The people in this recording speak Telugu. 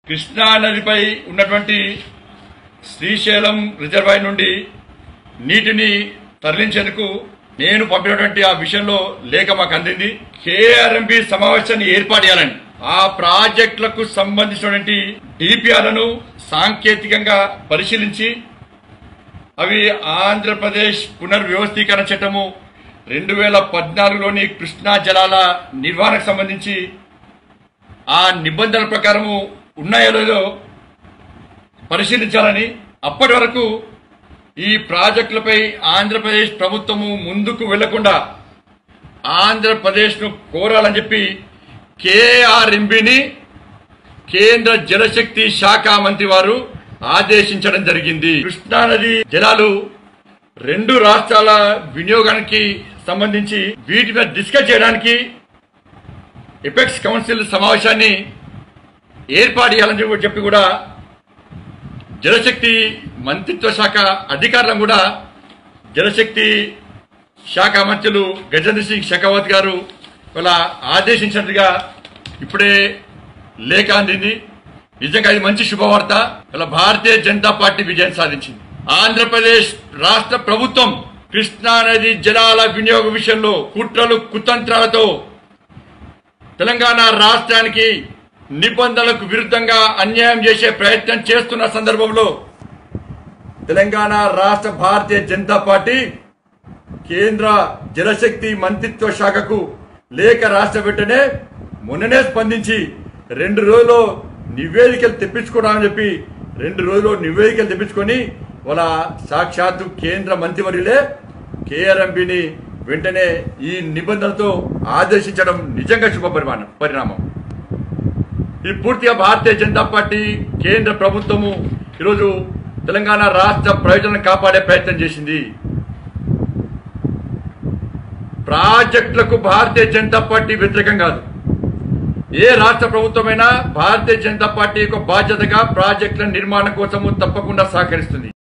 కృష్ణా నదిపై ఉన్నటువంటి శ్రీశైలం రిజర్వాయర్ నుండి నీటిని తరలించేందుకు నేను పంపినటువంటి ఆ విషయంలో లేఖ మాకు అందింది కేఆర్ఎంపీ సమావేశాన్ని ఏర్పాటు చేయాలని ఆ ప్రాజెక్టులకు సంబంధించినటువంటి డిపిఆర్లను సాంకేతికంగా పరిశీలించి అవి ఆంధ్రప్రదేశ్ పునర్వ్యవస్థీకరణ చట్టము రెండు వేల పద్నాలుగులోని కృష్ణా జలాల నిర్వహణకు సంబంధించి ఆ నిబంధనల ప్రకారము ఉన్నాయో లేదో పరిశీలించాలని అప్పటి వరకు ఈ ప్రాజెక్టులపై ఆంధ్రప్రదేశ్ ప్రభుత్వము ముందుకు వెళ్లకుండా ఆంధ్రప్రదేశ్ను కోరాలని చెప్పి కేఆర్ఎంబిని కేంద్ర జలశక్తి శాఖ మంత్రి వారు ఆదేశించడం జరిగింది కృష్ణానది జలాలు రెండు రాష్ట్రాల వినియోగానికి సంబంధించి వీటి మీద డిస్కస్ చేయడానికి ఎపెక్స్ కౌన్సిల్ సమావేశాన్ని ఏర్పాటు చేయాలని చెప్పి- చెప్పి కూడా జలశక్తి మంత్రిత్వ శాఖ అధికారులను కూడా జలశక్తి శాఖ మంత్రులు గజేంద్ర సింగ్ షెకావత్ గారు ఇలా ఆదేశించినట్టుగా ఇప్పుడే లేఖ అందింది నిజంగా ఇది మంచి శుభవార్త ఇలా భారతీయ జనతా పార్టీ విజయం సాధించింది ఆంధ్రప్రదేశ్ రాష్ట్ర ప్రభుత్వం కృష్ణానది జలాల వినియోగ విషయంలో కుట్రలు కుతంత్రాలతో తెలంగాణ రాష్ట్రానికి నిబంధనలకు విరుద్ధంగా అన్యాయం చేసే ప్రయత్నం చేస్తున్న సందర్భంలో తెలంగాణ రాష్ట్ర భారతీయ జనతా పార్టీ కేంద్ర జలశక్తి మంత్రిత్వ శాఖకు లేఖ రాష్ట్ర వెంటనే మొన్ననే స్పందించి రెండు రోజుల్లో నివేదికలు తెప్పించుకోవడామని చెప్పి రెండు రోజుల్లో నివేదికలు తెప్పించుకొని వాళ్ళ సాక్షాత్తు కేంద్ర మంత్రివర్యులే కేఆర్ఎంపీని వెంటనే ఈ నిబంధనలతో ఆదేశించడం నిజంగా శుభ పరిమాణం పరిణామం ఇది పూర్తిగా భారతీయ జనతా పార్టీ కేంద్ర ప్రభుత్వము ఈరోజు తెలంగాణ రాష్ట్ర ప్రయోజనం కాపాడే ప్రయత్నం చేసింది ప్రాజెక్టులకు భారతీయ జనతా పార్టీ వ్యతిరేకం కాదు ఏ రాష్ట్ర ప్రభుత్వమైనా భారతీయ జనతా పార్టీ యొక్క బాధ్యతగా ప్రాజెక్టుల నిర్మాణం కోసము తప్పకుండా సహకరిస్తుంది